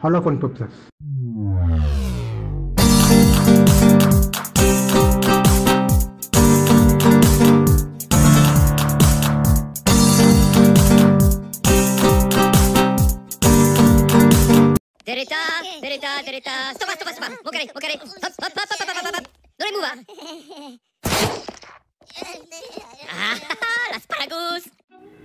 Hall of Fun purposes. Derita, derita, derita. Stop, stop, stop.もう一回、もう一回。Up, up, up, up, up, up, up. どれムーバーあー、ラスパラゴス。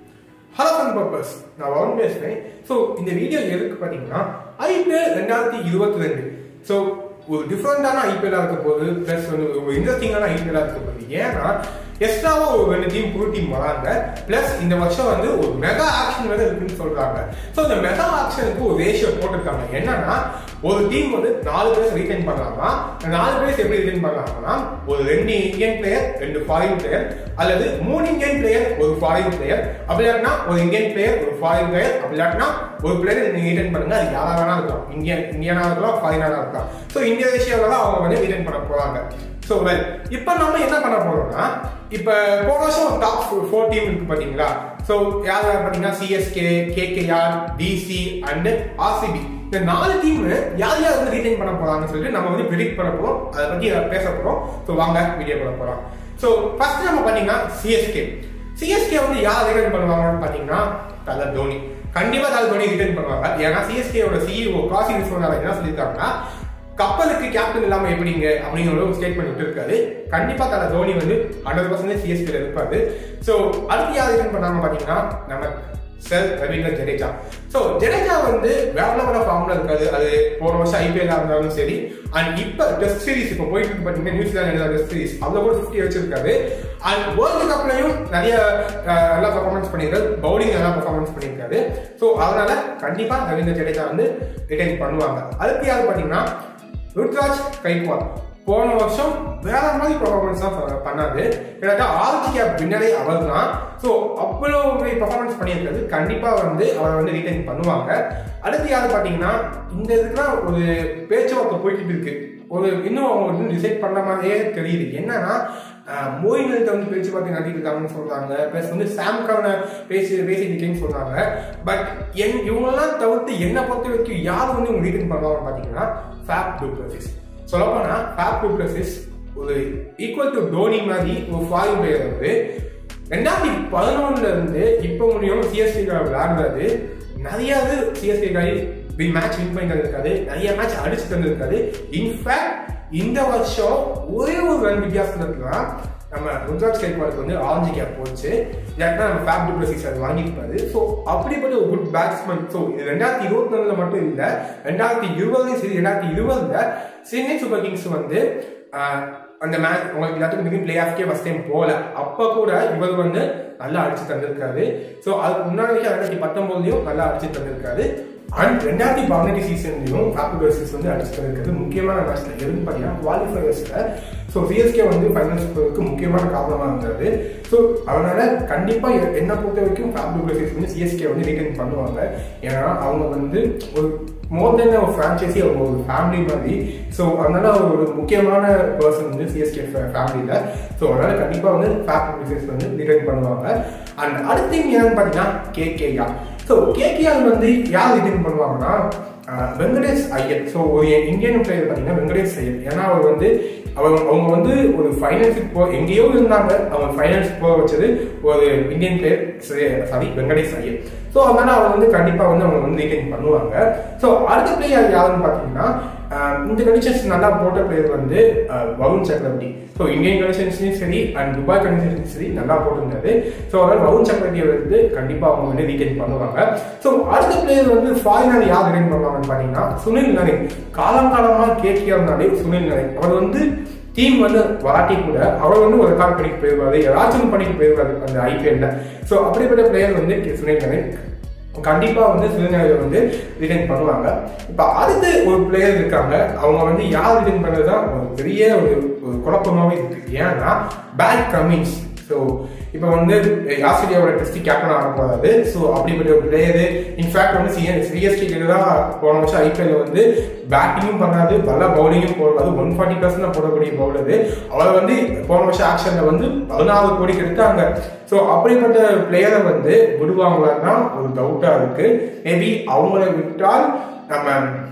hello fun purpose நான் வருண் பேசுகிறேன் so இந்த video எதுக்கு பார்த்தீங்கன்னா IPL ரெண்டாயிரத்தி இருபத்தி ரெண்டு ஸோ ஒரு டிஃப்ரெண்டான ஐபிஎல்லாக இருக்க போகுது ப்ளஸ் வந்து ஒரு இன்ட்ரெஸ்டிங்கான ஐபிஎல்லாக இருக்க போகுது ஏன்னா எக்ஸ்ட்ராவாக ஒரு ரெண்டு டீம் புது டீம் வராங்க ப்ளஸ் இந்த வருஷம் வந்து ஒரு மெகா ஆக்ஷன் வேறு இருக்குன்னு சொல்கிறாங்க ஸோ இந்த மெகா ஆக்ஷனுக்கு ஒரு ரேஷியோ போட்டிருக்காங்க என்னன்னா ஒரு டீம் வந்து நாலு பேர் ரீட்டைன் பண்ணலாமா இந்த நாலு பேர் எப்படி ரீட்டைன் பண்ணலாம்னா ஒரு ரெண்டு இந்தியன் பிளேயர் ரெண்டு ஃபாரின் பிளேயர் அல்லது மூணு இந்தியன் பிளேயர் ஒரு ஃபாரின் பிளேயர் அப்படி இல்லாட்டினா ஒரு இந்தியன் பிளேயர் ஒரு ஃபாரின் பிளேயர் அப்படி இல்லாட்டினா ஒரு பிளேயர் நீங்க ரீட்டைன் பண்ணுங்க அது யாரா வேணா இருக்கலாம் இந்தியன் இந்தியனா இருக்கலாம் ஃபாரினாக இருக்கலாம் ஸோ இந்திய ரேஷியோவில் தான் அவங்க வந்து ரீட்டைன் பண்ண போறாங்க ஸோ வெல் இப்போ நம்ம என்ன பண்ண போறோம்னா இப்போ போன வருஷம் டாப் ஃபோர் டீம் இருக்கு பார்த்தீங்களா ஸோ யார் யார் பார்த்தீங்கன்னா CSK KKR DC and RCB இந்த நாலு டீம் யார் யார் வந்து ரீட்டைன் பண்ண போறாங்கன்னு சொல்லிட்டு நம்ம வந்து ப்ரிடிக்ட் பண்ண போறோம் அதை பத்தி பேச போறோம் ஸோ வாங்க வீடியோ பண்ண போறோம் ஸோ ஃபர்ஸ்ட் நம்ம பார்த்தீங்கன்னா சிஎஸ்கே சிஎஸ்கே வந்து யார் ரிட்டர்ன் பண்ணுவாங்கன்னு பார்த்தீங்கன்னா தல தோனி கண்டிப்பா தல தோனி ரிட்டர்ன் பண்ணுவாங்க ஏன்னா சிஎஸ்கேயோட சிஇஓ காசி விஸ்வநாதன் என்ன சொல்லியிருக்காங்கன்னா கப்பலுக்கு கேப்டன் இல்லாம எப்படிங்க அப்படிங்கிற ஒரு ஸ்டேட்மெண்ட் விட்டுருக்காரு கண்டிப்பா தல தோனி வந்து ஹண்ட்ரட் பர்சன்டேஜ் சிஎஸ்கேல இருப்பாரு ஸோ அடுத்து யார் ரிட்டர்ன் பண்ணாங்க பார்த்தீங்கன்னா நம்ம சார் ரவீந்திர ஜடேஜா ஸோ ஜடேஜா வந்து வேற லெவல ஃபார்ம்ல இருக்காது அது போன வருஷம் ஐபிஎல் இருந்தாலும் சரி அண்ட் இப்போ டெஸ்ட் சீரிஸ் இப்போ போயிட்டு இருக்கு பார்த்தீங்கன்னா நியூசிலாந்து டெஸ்ட் சீரிஸ் அதில் கூட ஃபிஃப்டி வச்சிருக்காரு அண்ட் வேர்ல்டு கப்லையும் நிறைய அஹ், நல்லா பர்ஃபார்மன்ஸ் பண்ணியிருக்காரு பவுலிங் நல்லா பர்ஃபார்மன்ஸ் பண்ணியிருக்காரு ஸோ அதனால கண்டிப்பா ரவீந்திர ஜடேஜா வந்து ரிட்டைன் பண்ணுவாங்க அதுக்கு யாரு பார்த்தீங்கன்னா ருத்ராஜ் கைக்வாட் போன வருஷம் வேற மாதிரி பர்ஃபார்மன்ஸ் தான் ப- பண்ணாரு கிட்டத்தட்ட ஆர்ஜி கேப் வின்னரே அவர் தான் ஸோ அவ்வளோ பர்ஃபார்மன்ஸ் பண்ணியிருக்காரு கண்டிப்பா வந்து அவரை வந்து ரீட்டைன் பண்ணுவாங்க அடுத்து யாரு பார்த்தீங்கன்னா இந்த இதுக்குலாம் ஒரு பேச்சுவார்த்தை போயிட்டு இருக்கு ஒரு இன்னும் அவங்க வந்து டிசைட் பண்ண மாதிரியே தெரியுது என்னன்னா அஹ், மோயின்கிட்ட வந்து பேச்சுவார்த்தை நடத்திட்டு இருக்காங்கன்னு சொல்றாங்க ப்ளஸ் வந்து சாம்கான பேசி பேசிட்டு இருக்கேன்னு சொல்றாங்க பட் என் இவங்கெல்லாம் தவிர்த்து என்னை பொறுத்த வரைக்கும் யார் வந்து இவங்க ரீட்டைன் பண்ணுவாங்கன்னு பார்த்தீங்கன்னா ஃபேப் டூப்ளசிஸ் சொல்லப்போனா ஃபேப் டூப்ளசிஸ் ஒரு ஈக்குவல் டு தோனி மாதிரி ஒரு ஃபாரின் பிளேயர் வந்து ரெண்டாயிரத்தி பதினொன்னுல இருந்து இப்போ முடியும் சிஎஸ்கே விளையாடுறாரு நிறைய சிஎஸ்கே மேட்ச் வின் பண்ணி தந்திருக்காரு நிறைய மேட்ச் அடிச்சு தந்திருக்காரு இன்ஃபேக்ட் இந்த வருஷம் ஒரே ஒரு ரன் வித்தியாசத்துல தான் நம்ம ருத்ராஜ் கைக்வாடுக்கு வந்து ஆரஞ்சு கேப் போச்சு இல்லாட்டினா நம்ம ஃபேப் டூப்ளசிஸ் அது வாங்கியிருப்பாரு ஸோ அப்படிப்பட்ட ஒரு குட் பேட்ஸ்மேன் ஸோ இது ரெண்டாயிரத்தி இருபத்தி நாலுல மட்டும் இல்லை ரெண்டாயிரத்தி இருபதுலையும் சரி ரெண்டாயிரத்தி இருபதுல சென்னை சூப்பர் கிங்ஸ் வந்து ஆஹ், அந்த மேட்ச் உங்களுக்கு எல்லாத்துக்கும் தெரியும் பிளே ஆஃப்கே ஃபர்ஸ்ட் டைம் போகல அப்போ கூட இவர் வந்து நல்லா அடிச்சு தந்திருக்காரு ஸோ அதுக்கு முன்னாடி ரெண்டாயிரத்தி பத்தொன்பதுலயும் நல்லா அடிச்சு தந்திருக்காரு அண்ட் ரெண்டாயிரத்தி பதினெட்டு சீசன்லயும் ஃபேப்ரிகர்சிஸ் வந்து அடிச்சு தந்திருக்கிறது முக்கியமான மேட்ச்ல எதுன்னு பார்த்தீங்கன்னா குவாலிஃபயர்ஸ்ல ஸோ சிஎஸ்கே வந்து ஃபைனல்ஸ் போகிறதுக்கு முக்கியமான காரணமாக இருந்தது ஸோ அதனால கண்டிப்பாக எ- என்னை பொறுத்த வரைக்கும் ஃபேப்ரிகர்சிஸ் வந்து சிஎஸ்கே வந்து ரீட்டைன் பண்ணுவாங்க ஏன்னா அவங்க வந்து ஒரு மோர் தென் ஒரு ஃப்ரான்ச்சைசி அவங்க ஒரு ஃபேமிலி மாதிரி ஸோ அதனால ஒரு முக்கியமான பர்சன் வந்து சிஎஸ்கே ஃபேமிலியில் ஸோ அதனால கண்டிப்பாக வந்து ஃபேப்ரிகர்சிஸ் வந்து ரீட்டைன் பண்ணுவாங்க அண்ட் அடுத்த என்னன்னு பார்த்தீங்கன்னா கேகேஆர் ஸோ கேகேஆர் வந்து யார் ரிட்டர்ன் பண்ணுவாங்கன்னா அஹ், வெங்கடேஷ் ஐயர் ஸோ ஒரு இந்தியன் பிளேயர் பார்த்தீங்கன்னா வெங்கடேஷ் ஐயர் ஏன்னா அவர் வந்து அவங்க அவங்க வந்து ஒரு ஃபைனல்ஸுக்கு போ எங்கேயோ இருந்தாங்க அவங்க ஃபைனல்ஸ்க்கு போக வச்சது ஒரு Indian player sorry Venkatesh Iyer so அதனால அவர் வந்து கண்டிப்பாக வந்து அவங்க வந்து ரீட்டைன் பண்ணுவாங்க ஸோ அடுத்த பிளேயர் யாருன்னு பார்த்தீங்கன்னா அஹ், இந்த கண்டிஷன்ஸ் நல்லா போட்ட பிளேயர் வந்து அஹ், வருண் சக்கரவர்த்தி ஸோ இந்தியன் கண்டிஷன்ஸ்லையும் சரி அண்ட் துபாய் கண்டிஷன்ஸ்லையும் சரி நல்லா போட்டிருந்தாரு ஸோ அதனால வருண் சக்கரவர்த்தியை வந்து கண்டிப்பாக அவங்க வந்து ரீட்டைன் பண்ணுவாங்க ஸோ அடுத்த பிளேயர் வந்து ஃபாரினர் யார் ரீட்டைன் பண்ணுவாங்கன்னு பார்த்தீங்கன்னா சுனில் நரேன் காலம் காலமாக கேட்கியாருனாலே சுனில் நரேன் அவர் வந்து டீம் வந்து வராட்டி கூட அவர் வந்து ஒரு ரெக்கார்ட் பண்ணிட்டு போயிருவாரு ஏதாச்சும் பண்ணிட்டு போயிருவாரு அந்த ஐபிஎல்ல ஸோ அப்படிப்பட்ட பிளேயர் வந்து கே- சுனில் நரேன் கண்டிப்பா வந்து சுனில் வந்து ரிட்டைன் பண்ணுவாங்க இப்போ அடுத்து ஒரு பிளேயர் இருக்காங்க அவங்க வந்து யார் ரிட்டைன் பண்ணதுதான் ஒரு பெரிய ஒரு ஒரு குழப்பமாவே இருக்கு ஏன்னா பேட் கமின்ஸ் ஸோ இப்போ வந்து ஆஸ்திரேலியாவோட டெஸ்ட் கேப்டன் ஆக போறாரு ஸோ அப்படிப்பட்ட ஒரு பிளேயரு இன்ஃபேக்ட் வந்து சிஎன் சிஎஸ்டிக்கு தான் போன வருஷம் ஐபிஎல் வந்து பேட்டிங்கும் பண்ணாது பல பவுலிங்கும் போடுவாரு ஒன் ஃபார்ட்டி பர்சன்ட் போடக்கூடிய பவுலரு அவரை வந்து போன வருஷம் ஆக்ஷன்ல வந்து பதினாறு கோடிக்கு எடுத்தாங்க ஸோ அப்படிப்பட்ட பிளேயரை வந்து விடுவாங்களான்னா ஒரு டவுட்டா இருக்கு மேபி அவங்கள விட்டால் நம்ம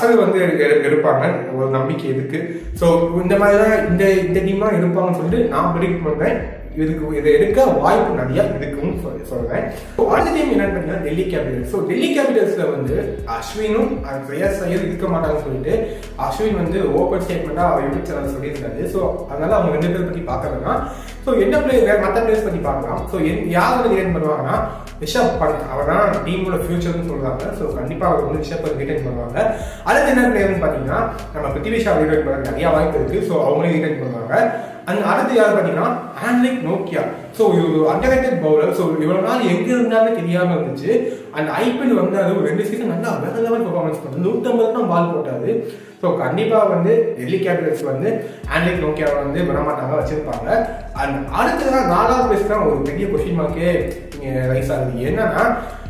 ரசல் வந்து எ- எடுப்பாங்க ஒரு நம்பிக்கை இருக்கு ஸோ இந்த மாதிரி தான் இந்த இந்த டீம் தான் இருப்பாங்கன்னு சொல்லிட்டு நான் ப்ரிடிக்ட் பண்றேன் இதுக்கு இதை எடுக்க வாய்ப்பு நிறைய இருக்குன்னு சொல்லி சொல்றேன் So, அடுத்த டீம் என்னன்னு பார்த்தீங்கன்னா டெல்லி கேபிட்டல்ஸ் ஸோ டெல்லி கேபிட்டல்ஸ்ல வந்து அஸ்வினும் and ஸ்ரேயஸ் ஐயர் இருக்க மாட்டாங்கன்னு சொல்லிட்டு அஸ்வின் வந்து ஓப்பன் ஸ்டேட்மெண்டா அவர் யூடியூப் சேனல் சொல்லியிருந்தாரு ஸோ அதனால அவங்க ரெண்டு பேர் பத்தி பார்க்கறதுனா ஸோ என்ன பிளேயர் மற்ற பிளேயர்ஸ் பத்தி பார்க்கலாம் ஸோ யார் வந்து ரிட்டைன் பண்ணுவாங்கன்னா ரிஷப் பண்ட் அவர் தான் டீமோட ஃபியூச்சர்னு சொல்றாங்க ஸோ கண்டிப்பா அவர் வந்து ரிஷப் பண்ட் ரிட்டைன் பண்ணுவாங்க அடுத்து என்ன பிளேயர்னு பார்த்தீங்கன்னா நம்ம பிருத்திவி ஷா ரிட்டைன் பண்ண நிறைய வாய்ப்பு இருக்கு ஸோ அவங்களே ரிட்டைன் பண்ணுவாங்க அண்ட் அடுத்து யார் பார்த்தீங்கன்னா ஆண்ட்ரிக் நோக்கியா ஸோ இவர் அண்டர்ரேட்டட் பவுலர் ஸோ இவ்வளவு நாள் எங்க இருந்தாலும் தெரியாம இருந்துச்சு அண்ட் ஐபிஎல் வந்து அது ஒரு ரெண்டு சீசன் நல்லா வேற லெவல் பெர்ஃபார்மன்ஸ் பண்ணது நூற்றம்பது தான் பால் போட்டாரு ஸோ கண்டிப்பா வந்து டெல்லி கேபிட்டல்ஸ் வந்து ஆண்ட்ரிக் நோக்கியாவை வந்து விடமாட்டாங்க வச்சிருப்பாங்க அண்ட் அடுத்ததான் நாலாவது பிளேஸ் தான் ஒரு பெரிய கொஸ்டின் மார்க்கே ரைஸ் ஆகுது என்னன்னா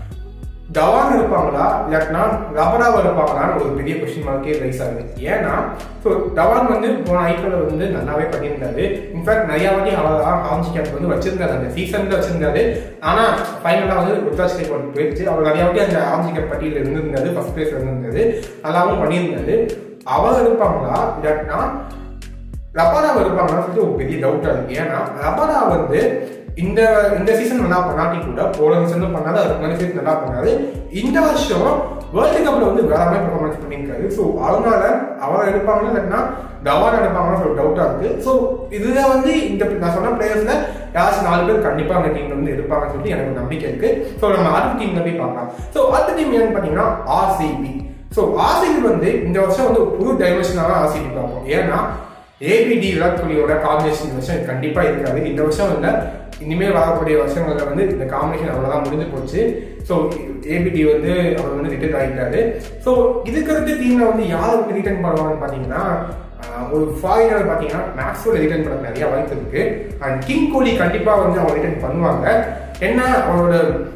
தவான் இருப்பாங்களா இல்லாட்டினா ரபடாவா இருப்பாங்களான்னு ஒரு பெரிய கொஸ்டின் மார்க்கே ரைஸ் ஆகுது ஏன்னா ஸோ தவான் வந்து போன ஐபிஎல் வந்து நல்லாவே பண்ணியிருந்தாரு இன்ஃபேக்ட் நிறைய வாட்டி அவர் ஆரஞ்சு கேப் வந்து வச்சிருந்தாரு அந்த சீசன்ல வச்சிருந்தாரு ஆனா ஃபைனலாக வந்து ருத்ராஜ் கேப் போயிடுச்சு அவர் நிறைய வாட்டி அந்த ஆரஞ்சு கேப் பட்டியலில் இருந்திருந்தாரு ஃபர்ஸ்ட் பிளேஸ் இருந்திருந்தாரு நல்லாவும் பண்ணியிருந்தாரு அவர் இருப்பாங்களா இல்லாட்டினா ரபாடா இருப்பாங்கன்னு சொல்லிட்டு ஒரு பெரிய டவுட்டா இருக்கு ஏன்னா ரபாடா வந்து இந்த இந்த சீசன் நல்லா பண்ணாட்டி கூட போன சீசன் பண்ணாது அதுக்கு முன்னாடி சீசன் நல்லா பண்ணாரு இந்த வருஷம் வேர்ல்டு கப்ல வந்து வேற மாதிரி பெர்ஃபார்மன்ஸ் பண்ணியிருக்காரு ஸோ அதனால அவர் எடுப்பாங்களா இல்லைன்னா தவான் எடுப்பாங்கன்னு ஒரு டவுட்டா இருக்கு ஸோ இதுல வந்து இந்த நான் சொன்ன பிளேயர்ஸ்ல யாராச்சும் நாலு பேர் கண்டிப்பா அந்த டீம்ல வந்து இருப்பாங்கன்னு சொல்லிட்டு எனக்கு ஒரு நம்பிக்கை இருக்கு ஸோ நம்ம அடுத்த டீம்ல போய் பார்க்கலாம் ஸோ அடுத்த டீம் என்னன்னு பாத்தீங்கன்னா ஆர்சிபி ஸோ ஆர்சிபி வந்து இந்த வருஷம் வந்து ஒரு புது டைமென்ஷனாக ஆர்சிபி பார்ப்போம் ஏன்னா ஏபிடி விராட் கோலியோட காம்பினேஷன் இந்த வருஷம் கண்டிப்பா இருக்காது இந்த வருஷம் இல்ல இனிமேல் வரக்கூடிய வருஷங்கள்ல வந்து இந்த காம்பினேஷன் அவ்வளவுதான் முடிஞ்சு போச்சு ஸோ ஏபிடி வந்து அவர் வந்து ரிட்டர்ன் ஆகிட்டாரு ஸோ இதுக்கு அடுத்த டீம்ல வந்து யார் வந்து ரிட்டர்ன் பண்ணுவாங்கன்னு பாத்தீங்கன்னா ஆஹ், ஒரு ஃபாரினர் பாத்தீங்கன்னா மேக்ஸோட ரிட்டர்ன் பண்ண நிறைய வாய்ப்பு இருக்கு அண்ட் கிங் கோலி கண்டிப்பா வந்து அவங்க ரிட்டர்ன் பண்ணுவாங்க என்ன அவரோட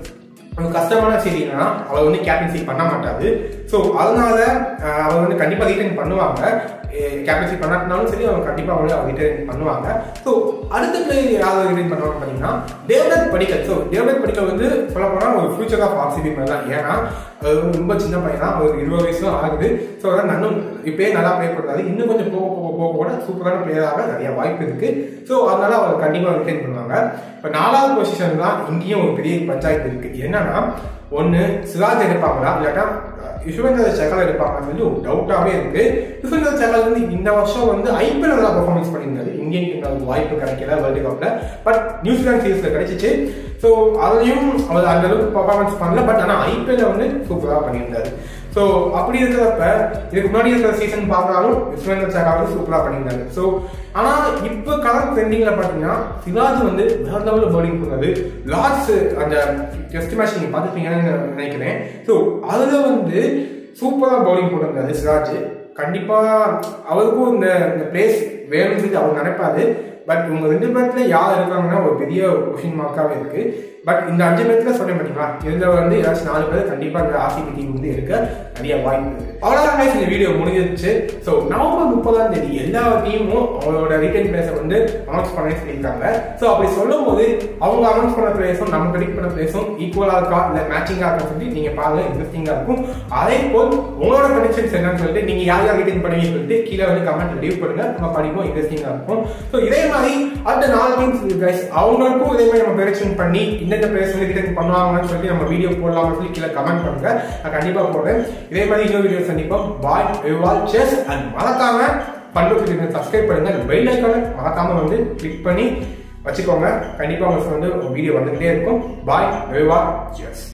ஒரு கஷ்டமான செய்தினா அவர் வந்து கேப்டன்சி பண்ண மாட்டாரு ஸோ அதனால அஹ், அவர் வந்து கண்டிப்பா ரிட்டர்ன் பண்ணுவாங்க கேப்டன்சி பண்ணாட்டினாலும் சரி அவங்க கண்டிப்பா வந்து அவர் ரிட்டர்ன் பண்ணுவாங்க ஸோ அடுத்த பிளேயர் யாராவது ரிட்டர்ன் பண்ணுவாங்க பார்த்தீங்கன்னா தேவ்தத் படிக்கல் ஸோ தேவ்தத் படிக்கல் வந்து சொல்ல போனா ஒரு ஃபியூச்சர் ஆஃப் ஆர்சிபி மாதிரி தான் ஏன்னா அவர் வந்து ரொம்ப சின்ன பையன் தான் ஒரு இருபது வயசு தான் ஆகுது ஸோ அதான் நன்னும் இப்பயே நல்லா ப்ளே பண்ணுறாரு இன்னும் கொஞ்சம் போக போக போக கூட சூப்பரான பிளேயராக நிறைய வாய்ப்பு இருக்கு ஸோ அதனால அவர் கண்டிப்பாக ரிட்டைன் பண்ணுவாங்க இப்போ நாலாவது பொசிஷன் தான் இங்கேயும் ஒரு பெரிய பஞ்சாயத்து இருக்கு என்னன்னா ஒன்று சிராஜ் எடுப்பாங்களா இல்லாட்டா யுஷ்வேந்தர் சகல் எடுப்பாங்கன்னு சொல்லி ஒரு டவுட்டாகவே இருக்கு யுஷ்வேந்தர் சகல் வந்து இந்த வருஷம் வந்து ஐபிஎல் நல்லா பெர்ஃபார்மன்ஸ் பண்ணியிருந்தாரு இந்தியன் டீம் அதுக்கு வாய்ப்பு கிடைக்கல வேர்ல்டு கப்ல பட் நியூசிலாந்து சீரீஸ்ல கிடைச்சிச்சு ஸோ அதுலயும் அவர் அந்த அளவுக்கு பெர்ஃபார்மன்ஸ் பண்ணல பட் ஆனால் ஐபிஎல்ல வந்து சூப்பராக பண்ணியிருந்தாரு ஸோ அப்படி இருக்கிறப்ப இதுக்கு முன்னாடி இருக்கிற சீசன் பார்த்தாலும் யுஸ்வேந்தர் சகா வந்து சூப்பராக பண்ணியிருந்தாரு ஸோ ஆனால் இப்போ கலர் ட்ரெண்டிங்கில் பார்த்தீங்கன்னா சிராஜ் வந்து வேற லெவலில் பவுலிங் பண்ணாரு லாஸ்ட் அந்த டெஸ்ட் மேட்ச் நீங்கள் பார்த்துப்பீங்கன்னு நினைக்கிறேன் ஸோ அதில் வந்து சூப்பராக பவுலிங் போட்டிருந்தாரு சிராஜ் கண்டிப்பாக அவருக்கும் இந்த இந்த பிளேஸ் வேணும்னு சொல்லி அவர் நினைப்பாரு பட் இவங்க ரெண்டு பேர்த்துல யார் இருக்காங்கன்னா ஒரு பெரிய கொஷின் மார்க்காகவே இருக்கு பட் இந்த அஞ்சு பேர்த்துல சொன்னேன் பார்த்தீங்களா இதுல வந்து ஏதாச்சும் நாலு பேர் கண்டிப்பா இந்த ஆர்சிபி டீம் வந்து இருக்க நிறைய வாய்ப்பு இருக்கு அவ்வளவுதான் guys இந்த வீடியோ முடிஞ்சிருச்சு ஸோ நவம்பர் முப்பதாம் தேதி எல்லா டீமும் அவங்களோட ரீட்டைல் பிளேஸை வந்து அனௌன்ஸ் பண்ண சொல்லியிருக்காங்க ஸோ அப்படி சொல்லும் போது அவங்க அனௌன்ஸ் பண்ண பிளேஸும் நம்ம ப்ரெடிக்ட் பண்ண பிளேஸும் ஈக்குவலா இருக்கா இல்ல மேட்சிங்கா இருக்கா சொல்லி நீங்க பாருங்க இன்ட்ரெஸ்டிங்கா இருக்கும் அதே போல் உங்களோட ப்ரெடிக்ஷன்ஸ் என்னன்னு சொல்லிட்டு நீங்க யார் யார் ரீட்டைன் பண்ணுவீங்கன்னு சொல்லிட்டு கீழே வந்து கமெண்ட் லீவ் பண்ணுங்க நம்ம படிப்போம் இன்ட்ரெஸ்டிங்கா இருக்கும் ஸோ இதே மாதிரி அடுத்த நாலு டீம்ஸ் கைஸ் அவங்களுக்கும் இதே மாதிரி நம்ம ப்ரெடிக்ஷன் பண்ணி இந்தந்த பிளேஸ் வந்து ரிட்டர்ன் பண்ணுவாங்கன்னு சொல்லி நம்ம வீடியோ போடலாம்னு சொல்லி கீழே கமெண்ட் பண்ணுங்க நான் கண்டிப்பா போடுறேன் இதே மாதிரி இன்னொரு வீடியோ சந்திப்போம் பாய் எவால் செஸ் அண்ட் மறக்காம பண்பு சப்ஸ்கிரைப் பண்ணுங்க பெல் ஐக்கான மறக்காம வந்து கிளிக் பண்ணி வச்சுக்கோங்க கண்டிப்பா உங்களுக்கு வந்து வீடியோ வந்துகிட்டே இருக்கும் பாய் எவால் செஸ்